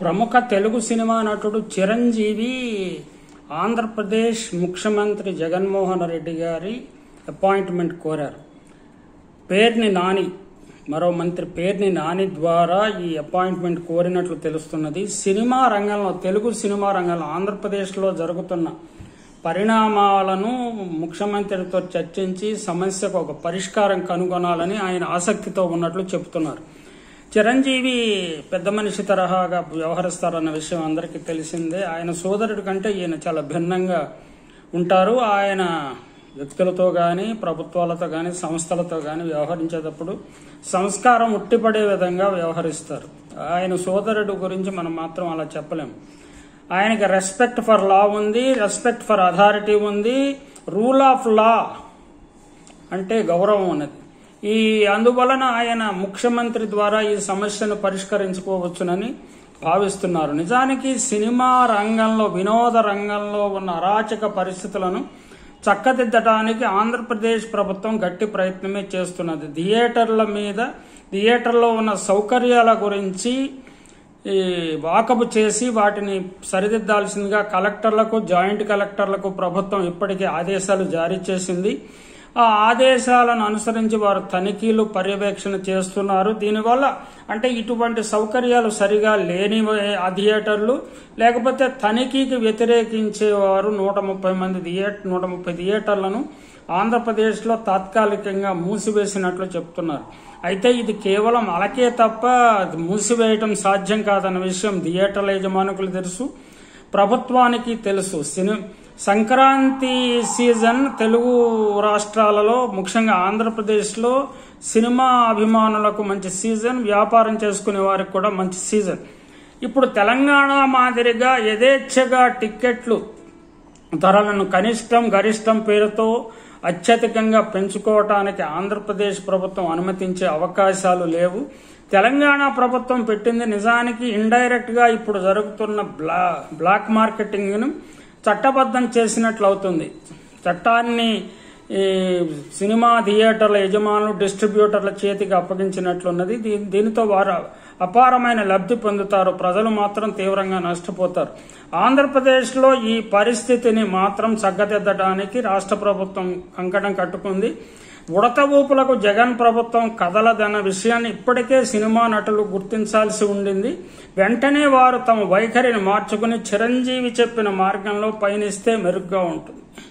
ప్రముఖ తెలుగు సినిమా నటుడు చిరంజీవి ఆంధ్రప్రదేశ్ ముఖ్యమంత్రి జగన్మోహన్ రెడ్డి గారి అపాయింట్మెంట్ కోరారు పేర్ని నాని మరో మంత్రి పేర్ని నాని ద్వారా ఈ అపాయింట్మెంట్ కోరినట్లు తెలుస్తున్నది సినిమా రంగంలో తెలుగు సినిమా రంగంలో ఆంధ్రప్రదేశ్లో జరుగుతున్న పరిణామాలను ముఖ్యమంత్రితో చర్చించి సమస్యకు ఒక పరిష్కారం కనుగొనాలని ఆయన ఆసక్తితో ఉన్నట్లు చెబుతున్నారు చిరంజీవి పెద్ద మనిషి తరహాగా వ్యవహరిస్తారన్న విషయం అందరికీ తెలిసిందే ఆయన సోదరుడి కంటే ఈయన చాలా భిన్నంగా ఉంటారు ఆయన వ్యక్తులతో కానీ ప్రభుత్వాలతో కానీ సంస్థలతో కానీ వ్యవహరించేటప్పుడు సంస్కారం ఉట్టిపడే విధంగా వ్యవహరిస్తారు ఆయన సోదరుడు గురించి మనం మాత్రం అలా చెప్పలేము ఆయనకి రెస్పెక్ట్ ఫర్ లా ఉంది రెస్పెక్ట్ ఫర్ అథారిటీ ఉంది రూల్ ఆఫ్ లా అంటే గౌరవం ఉన్నది ఈ అందువలన ఆయన ముఖ్యమంత్రి ద్వారా ఈ సమస్యను పరిష్కరించుకోవచ్చునని భావిస్తున్నారు నిజానికి సినిమా రంగంలో వినోద రంగంలో ఉన్న అరాచక పరిస్థితులను చక్కదిద్దటానికి ఆంధ్రప్రదేశ్ ప్రభుత్వం గట్టి ప్రయత్నమే చేస్తున్నది థియేటర్ల మీద థియేటర్లో ఉన్న సౌకర్యాల గురించి ఈ వాకపు చేసి వాటిని సరిదిద్దాల్సిందిగా కలెక్టర్లకు జాయింట్ కలెక్టర్లకు ప్రభుత్వం ఇప్పటికే ఆదేశాలు జారీ చేసింది ఆ ఆదేశాలను అనుసరించి వారు తనిఖీలు పర్యవేక్షణ చేస్తున్నారు దీనివల్ల అంటే ఇటువంటి సౌకర్యాలు సరిగా లేని ఆ థియేటర్లు లేకపోతే తనిఖీకి వ్యతిరేకించేవారు నూట ముప్పై మంది థియేటర్ నూట ముప్పై థియేటర్లను ఆంధ్రప్రదేశ్లో తాత్కాలికంగా మూసివేసినట్లు చెప్తున్నారు అయితే ఇది కేవలం అలకే తప్ప మూసివేయటం సాధ్యం కాదన్న విషయం థియేటర్ల యజమానుకులు తెలుసు ప్రభుత్వానికి తెలుసు సినీ సంక్రాంతి సీజన్ తెలుగు రాష్ట్రాలలో ముఖ్యంగా ఆంధ్రప్రదేశ్లో సినిమా అభిమానులకు మంచి సీజన్ వ్యాపారం చేసుకునే వారికి కూడా మంచి సీజన్ ఇప్పుడు తెలంగాణ మాదిరిగా యథేచ్ఛగా టిక్కెట్లు ధరలను కనిష్టం గరిష్టం పేరుతో అత్యధికంగా పెంచుకోవటానికి ఆంధ్రప్రదేశ్ ప్రభుత్వం అనుమతించే అవకాశాలు లేవు తెలంగాణ ప్రభుత్వం పెట్టింది నిజానికి ఇండైరెక్ట్ గా ఇప్పుడు జరుగుతున్న బ్లా బ్లాక్ మార్కెటింగ్ ను చట్టబద్ధం చేసినట్లు అవుతుంది చట్టాన్ని ఈ సినిమా థియేటర్ల యజమానులు డిస్ట్రిబ్యూటర్ల చేతికి అప్పగించినట్లున్నది దీ- దీనితో వారు అపారమైన లబ్ధి పొందుతారు ప్రజలు మాత్రం తీవ్రంగా నష్టపోతారు ఆంధ్రప్రదేశ్లో ఈ పరిస్థితిని మాత్రం చక్కదిద్దడానికి రాష్ట్ర ప్రభుత్వం కంకణం కట్టుకుంది ఉడత ఊపులకు జగన్ ప్రభుత్వం కదలదన్న విషయాన్ని ఇప్పటికే సినిమా నటులు గుర్తించాల్సి ఉండింది వెంటనే వారు తమ వైఖరిని మార్చుకుని చిరంజీవి చెప్పిన మార్గంలో పయనిస్తే మెరుగ్గా ఉంటుంది